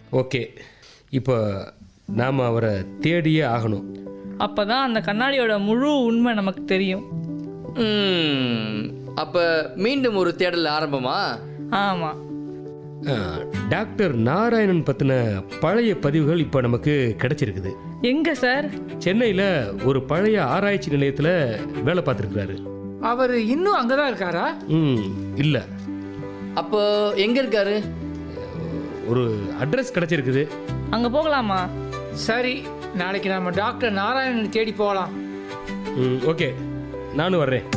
okay இப்போ நாம் அவரை தேடியே ஆகணும் அப்பதான் அந்த கண்ணாடியோட முழு உண்மை நமக்கு தெரியும் ம், அப்ப மீண்டும் ஒரு தேடல் ஆரம்பமா ஆமா அஹ், டாக்டர் நாராயணன் பற்றின பழைய பதிவுகள் இப்போ நமக்கு கிடைச்சிருக்குது எங்க சார் சென்னையில் ஒரு பழைய ஆராய்ச்சி நிலையத்தில் வேலை பார்த்துருக்குறாரு அவர் இன்னும் அங்கே தான் இருக்காரா ம் இல்லை அப்போ எங்க இருக்காரு ஒரு அட்ரஸ் கிடைச்சிருக்குது அங்க போகலாமா சரி நாளைக்கு நம்ம டாக்டர் நாராயணன் தேடி போகலாம் ம் ஓகே நானும் வர்றேன்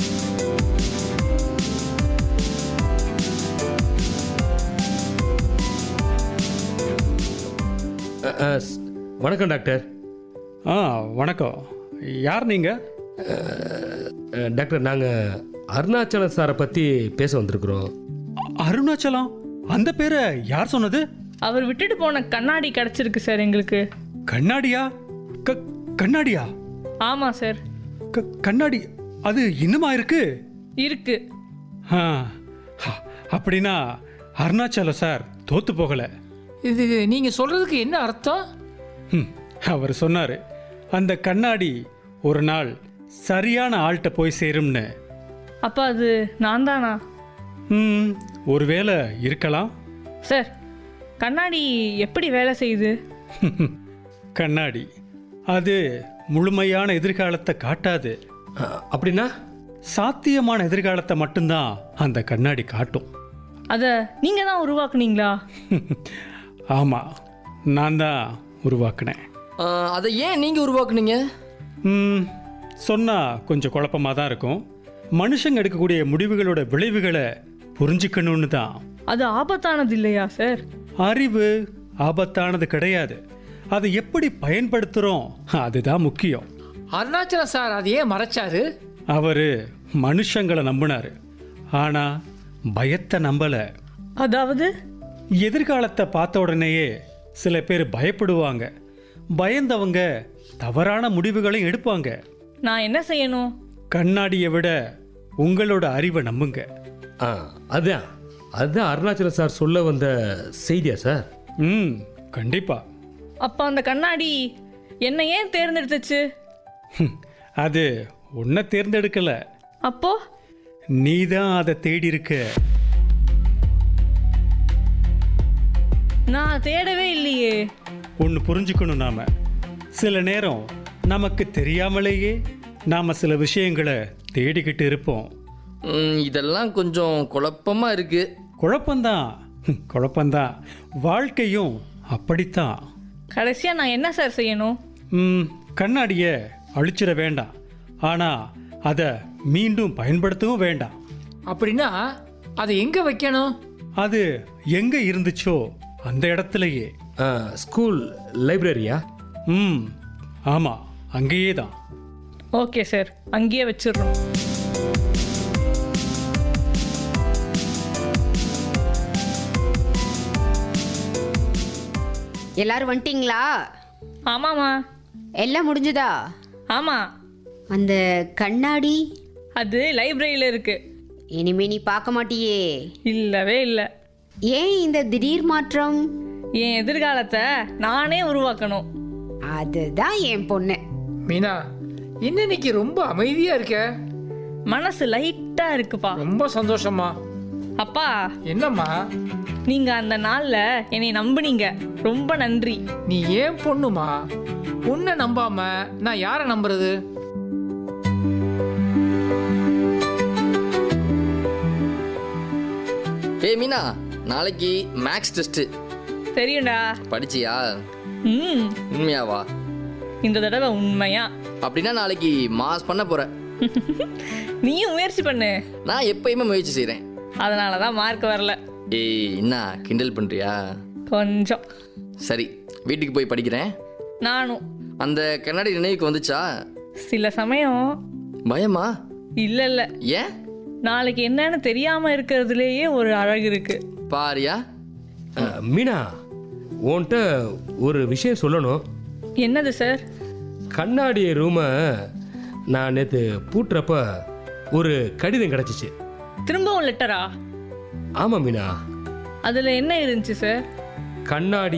அ, அ, ஸ்- வணக்கம் டாக்டர் ஆ வணக்கம் யார் நீங்கள் அ, டாக்டர் நாங்கள் அருணாச்சல சாரை பற்றி பேச வந்திருக்கிறோம் அருணாச்சலம் அந்த பேரை யார் சொன்னது அவர் விட்டுட்டு போன கண்ணாடி கிடைச்சிருக்கு சார் எங்களுக்கு கண்ணாடியா க கண்ணாடியா ஆமா சார் க கண்ணாடி அது இன்னுமா இருக்கு இருக்கு ஆ ஹ, அப்படின்னா அருணாச்சலம் சார் தோத்து போகலை இது நீங்கள் சொல்கிறதுக்கு என்ன அர்த்தம் ம், அவர் சொன்னார் அந்த கண்ணாடி ஒரு நாள் சரியான ஆள்கிட்ட போய் சேரும்னு அப்ப அது நான் தானா ம், ஒருவேளை இருக்கலாம் சார் கண்ணாடி எப்படி வேலை செய்யுது கண்ணாடி அது முழுமையான எதிர்காலத்தை காட்டாது அ, அப்படின்னா சாத்தியமான எதிர்காலத்தை மட்டும்தான் அந்த கண்ணாடி காட்டும் அதை நீங்க தான் உருவாக்குனீங்களா ஆமாம் நான் தான் உருவாக்கினேன் ஆ, அதை ஏன் நீங்க உருவாக்குனீங்க ம், சொன்னா கொஞ்சம் குழப்பமாக தான் இருக்கும் மனுஷங்க எடுக்கக்கூடிய முடிவுகளோட விளைவுகளை புரிஞ்சுக்கணும்னு தான் அது ஆபத்தானது இல்லையா சார் அறிவு ஆபத்தானது கிடையாது அதை எப்படி பயன்படுத்துகிறோம் அதுதான் முக்கியம் அருணாச்சலம் சார் அதை ஏன் மறைச்சாரு அவர் மனுஷங்களை நம்பினார் ஆனால் பயத்தை நம்பலை அதாவது எதிர்காலத்தை பார்த்த உடனேயே சில பேர் பயப்படுவாங்க பயந்தவங்க தவறான முடிவுகளையும் எடுப்பாங்க நான் என்ன செய்யணும் கண்ணாடியை விட உங்களோட அறிவை நம்புங்க ஆ அதான் அதுதான் அருணாச்சல சார் சொல்ல வந்த செய்தியா சார் ம் கண்டிப்பா அப்ப அந்த கண்ணாடி என்னை ஏன் தேர்ந்தெடுத்துச்சு ஹம், அது உன்னை தேர்ந்தெடுக்கல அப்போ நீ தான் அதை தேடி இருக்க நான் தேடவே இல்லையே ஒன்று புரிஞ்சுக்கணும் நாம சில நேரம் நமக்கு தெரியாமலேயே நாம சில விஷயங்களை தேடிக்கிட்டு இருப்போம் ம், இதெல்லாம் கொஞ்சம் குழப்பமா இருக்கு குழப்பம்தான் ஹம், குழப்பம்தான் வாழ்க்கையும் அப்படித்தான் கடைசியா நான் என்ன சார் செய்யணும் ம், கண்ணாடியை அழிச்சிட வேண்டாம் ஆனால் அதை மீண்டும் பயன்படுத்தவும் வேண்டாம் அப்படின்னா அதை எங்கே வைக்கணும் அது எங்கே இருந்துச்சோ அந்த இடத்துலையே ஆ, ஸ்கூல் லைப்ரரியா ம் ஆமாம் அங்கேயே தான் ஓகே சார் அங்கேயே வச்சிடுறோம் எல்லாரும் வந்துட்டீங்களா ஆமாம்மா எல்லாம் முடிஞ்சுதா ஆமா அந்த கண்ணாடி அது லைப்ரரியில இருக்கு இனிமே நீ பார்க்க மாட்டியே இல்லவே இல்லை ஏன் இந்த திடீர் மாற்றம் என் எதிர்காலத்தை நானே உருவாக்கணும் அதுதான் என் பொண்ணு மீனா என்ன இன்னைக்கு ரொம்ப அமைதியாக இருக்க மனசு லைட்டா இருக்குப்பா ரொம்ப சந்தோஷமா அப்பா என்னம்மா நீங்க அந்த நாள்ல என்னை நம்புனீங்க ரொம்ப நன்றி நீ ஏன் பொண்ணுமா உன்னை நம்பாம நான் யாரை நம்புறது ஏய் மீனா நாளைக்கு மேக்ஸ் டெஸ்ட் தெரியும்டா படிச்சியா ம் உண்மையாவா இந்த தடவை உண்மையா அப்படின்னா நாளைக்கு மாஸ் பண்ண போற நீயும் முயற்சி பண்ணு நான் எப்பயுமே முயற்சி செய்றேன் அதனால தான் மார்க் வரல ஏய் என்ன கிண்டல் பண்றியா கொஞ்சம் சரி வீட்டுக்கு போய் படிக்கிறேன் நானும் அந்த கண்ணாடி நினைவுக்கு வந்துச்சா சில சமயம் பயமா இல்ல இல்ல ஏன் நாளைக்கு என்னன்னு தெரியாம இருக்கிறதுலேயே ஒரு அழகு இருக்கு பாரியா ஆ, மீனா உன்கிட்ட ஒரு விஷயம் சொல்லணும் என்னது சார் கண்ணாடி ரூமை நான் நேற்று பூட்டுறப்ப ஒரு கடிதம் கிடச்சிச்சு திரும்பவும் லெட்டரா ஆமாம் மீனா அதுல என்ன இருந்துச்சு சார் கண்ணாடி